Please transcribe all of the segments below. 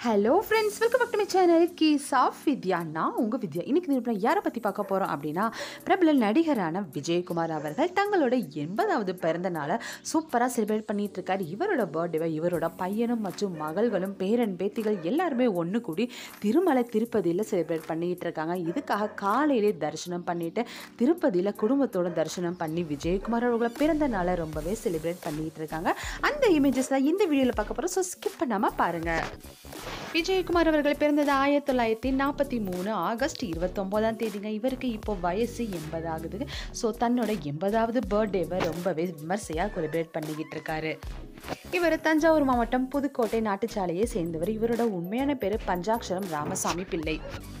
hello friends welcome back to my channel keys of Vidya நான் உங்கள் வித்யா இன்னைக்கு நிருபம் யாரை பற்றி பார்க்க போகிறோம் அப்படின்னா பிரபல நடிகரான விஜயகுமார் அவர்கள் தங்களோட எண்பதாவது பிறந்த நாளை சூப்பராக செலிப்ரேட் பண்ணிட்டு இருக்காரு இவரோட பர்த்டேவை இவரோட பையனும் மற்றும் மகள்களும் பேரன் பேத்திகள் எல்லாருமே ஒன்று கூடி திருமலை திருப்பதியில் செலிப்ரேட் பண்ணிட்டு இருக்காங்க இதுக்காக காலையிலே தரிசனம் பண்ணிட்டு திருப்பதியில் குடும்பத்தோட தரிசனம் பண்ணி விஜயகுமார் அவர்களோட பிறந்த நாளை ரொம்பவே செலிப்ரேட் பண்ணிட்டு இருக்காங்க அந்த இமேஜஸ் தான் இந்த வீடியோவில் பார்க்க போகிறோம் ஸோ ஸ்கிப் பண்ணாமல் பாருங்கள் விஜயகுமார் அவர்கள் பிறந்தது ஆயிரத்தி தொள்ளாயிரத்தி நாற்பத்தி மூணு ஆகஸ்ட் இருபத்தொம்போதாம் தேதிங்க இவருக்கு இப்போ வயசு எண்பது ஆகுது ஸோ தன்னோட எண்பதாவது பர்த்டேவை ரொம்பவே விமர்சையாக செலிப்ரேட் பண்ணிக்கிட்டு இருக்காரு இவர் தஞ்சாவூர் மாவட்டம் புதுக்கோட்டை நாட்டுச்சாலையை சேர்ந்தவர் இவரோட உண்மையான பேர் பஞ்சாட்சரம் ராமசாமி பிள்ளை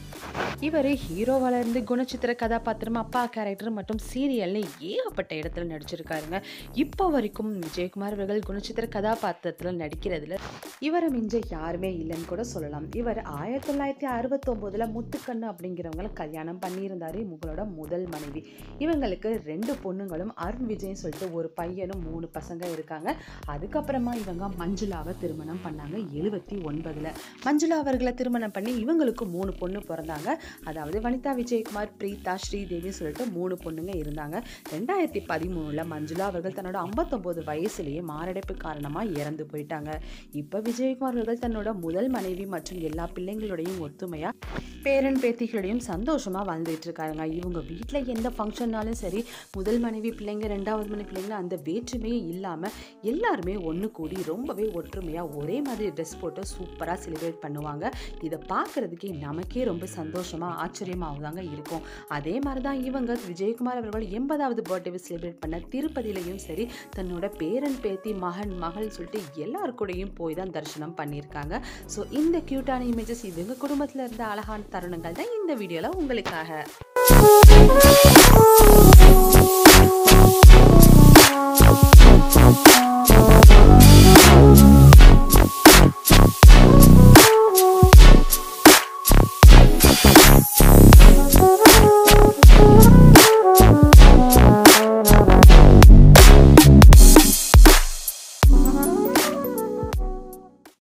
இவர் ஹீரோவால இருந்து குணச்சித்திர கதாபாத்திரம் அப்பா கேரக்டர் மற்றும் சீரியல்ல ஏகப்பட்ட இடத்துல நடிச்சிருக்காருங்க இப்போ வரைக்கும் விஜயகுமார் அவர்கள் குணச்சித்திர கதாபாத்திரத்தில் நடிக்கிறதுல இவரை மிஞ்ச யாருமே இல்லைன்னு கூட சொல்லலாம் இவர் ஆயிரத்தி தொள்ளாயிரத்தி அறுபத்தொம்போதில் முத்துக்கண்ணு அப்படிங்கிறவங்கள கல்யாணம் பண்ணியிருந்தாரு இவங்களோட முதல் மனைவி இவங்களுக்கு ரெண்டு பொண்ணுங்களும் அருண் விஜய்னு சொல்லிட்டு ஒரு பையனும் மூணு பசங்க இருக்காங்க அதுக்கப்புறமா இவங்க மஞ்சுளாவை திருமணம் பண்ணாங்க எழுபத்தி ஒன்பதில் மஞ்சுளா அவர்களை திருமணம் பண்ணி இவங்களுக்கு மூணு பொண்ணு பிறந்தாங்க அதாவது வனிதா விஜயகுமார் பிரீதா ஸ்ரீதேவி சொல்லிட்டு மூணு பொண்ணுங்க இருந்தாங்க ரெண்டாயிரத்தி பதிமூணில் மஞ்சுளா அவர்கள் தன்னோட ஐம்பத்தொம்போது வயசுலேயே மாரடைப்பு காரணமாக இறந்து போயிட்டாங்க இப்போ விஜயகுமார் அவர்கள் தன்னோட முதல் மனைவி மற்றும் எல்லா பிள்ளைங்களோடையும் ஒத்துமையாக பேரன் பேத்திகளோடையும் சந்தோஷமாக வாழ்ந்துட்டு இருக்காருங்க இவங்க வீட்டில் எந்த ஃபங்க்ஷன்னாலும் சரி முதல் மனைவி பிள்ளைங்க ரெண்டாவது மனைவி பிள்ளைங்க அந்த வேற்றுமையே இல்லாமல் எல்லாருமே ஒன்று கூடி ரொம்பவே ஒற்றுமையாக ஒரே மாதிரி ட்ரெஸ் போட்டு சூப்பராக செலிப்ரேட் பண்ணுவாங்க இதை பார்க்குறதுக்கே நமக்கே ரொம்ப சந்தோஷமாக ஆச்சரியமாகவும் தாங்க இருக்கும் அதே மாதிரி தான் இவங்க விஜயகுமார் அவர்கள் எண்பதாவது பர்த்டேவை செலிப்ரேட் பண்ண திருப்பதியிலையும் சரி தன்னோட பேரன் பேத்தி மகன் மகள் சொல்லிட்டு எல்லாரு கூடயும் போய் தான் தரிசனம் பண்ணியிருக்காங்க ஸோ இந்த க்யூட்டான இமேஜஸ் இவங்க குடும்பத்தில் இருந்த அழகான தருணங்கள் தான் இந்த வீடியோவில் உங்களுக்காக